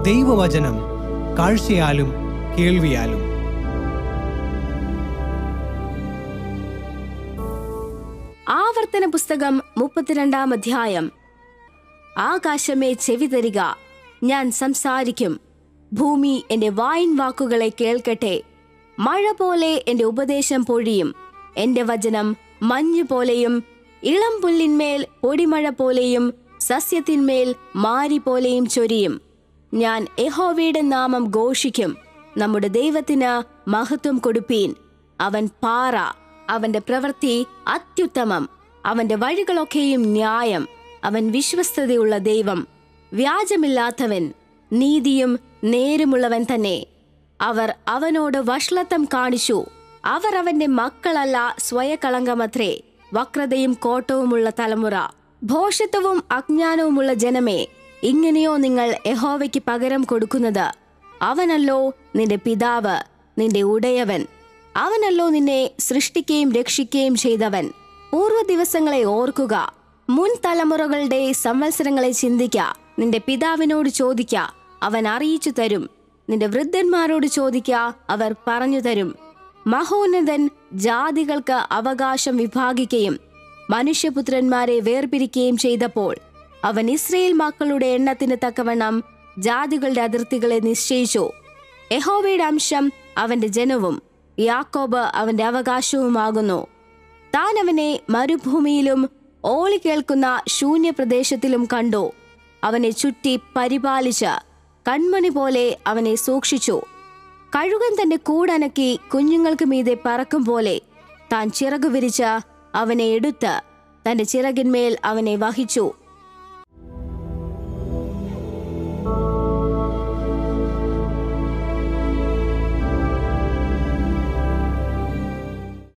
ദൈവവചനം കാഴ്ചയാലും കേൾവിയാലും ആവർത്തന പുസ്തകം മുപ്പത്തിരണ്ടാം അധ്യായം ആകാശമേ ചെവി തരിക ഞാൻ സംസാരിക്കും ഭൂമി എന്റെ വായിൻ വാക്കുകളെ കേൾക്കട്ടെ മഴ പോലെ എന്റെ ഉപദേശം പൊഴിയും എന്റെ വചനം മഞ്ഞു പോലെയും ഇളം പുല്ലിന്മേൽ പൊടിമഴ പോലെയും സസ്യത്തിന്മേൽ മാരി പോലെയും ചൊരിയും ഞാൻ യഹോവയുടെ നാമം ഘോഷിക്കും നമ്മുടെ ദൈവത്തിന് മഹത്വം കൊടുപ്പീൻ അവൻ പാറ അവന്റെ പ്രവൃത്തി അത്യുത്തമം അവന്റെ വഴികളൊക്കെയും ന്യായം അവൻ വിശ്വസ്തതയുള്ള ദൈവം വ്യാജമില്ലാത്തവൻ നീതിയും നേരുമുള്ളവൻ തന്നെ അവർ അവനോട് വഷളത്വം കാണിച്ചു അവർ അവന്റെ മക്കളല്ല സ്വയകളങ്കമത്രേ വക്രതയും കോട്ടവുമുള്ള തലമുറ ഭോഷത്വവും അജ്ഞാനവുമുള്ള ജനമേ ഇങ്ങനെയോ നിങ്ങൾ യഹോവയ്ക്ക് പകരം കൊടുക്കുന്നത് അവനല്ലോ നിന്റെ പിതാവ് നിന്റെ ഉടയവൻ അവനല്ലോ നിന്നെ സൃഷ്ടിക്കുകയും രക്ഷിക്കുകയും ചെയ്തവൻ പൂർവ്വ ദിവസങ്ങളെ ഓർക്കുക മുൻ തലമുറകളുടെ സംവത്സരങ്ങളെ ചിന്തിക്ക നിന്റെ പിതാവിനോട് ചോദിക്ക അവൻ അറിയിച്ചു തരും നിന്റെ വൃദ്ധന്മാരോട് ചോദിക്ക അവർ പറഞ്ഞു തരും മഹോന്നതൻ ജാതികൾക്ക് അവകാശം വിഭാഗിക്കുകയും മനുഷ്യപുത്രന്മാരെ വേർപിരിക്കുകയും ചെയ്തപ്പോൾ അവൻ ഇസ്രയേൽ മക്കളുടെ എണ്ണത്തിന് തക്കവണ്ണം ജാതികളുടെ അതിർത്തികളെ നിശ്ചയിച്ചു യഹോവയുടെ അംശം അവന്റെ ജനവും യാക്കോബ് അവന്റെ അവകാശവുമാകുന്നു താൻ അവനെ മരുഭൂമിയിലും ഓളി കേൾക്കുന്ന ശൂന്യപ്രദേശത്തിലും കണ്ടു അവനെ ചുറ്റി പരിപാലിച്ച് കൺമണി പോലെ അവനെ സൂക്ഷിച്ചു കഴുകൻ തന്റെ കൂടനക്കി കുഞ്ഞുങ്ങൾക്ക് മീതെ പറക്കും പോലെ താൻ ചിറകു വിരിച്ച് അവനെ എടുത്ത് തന്റെ ചിറകിന്മേൽ അവനെ വഹിച്ചു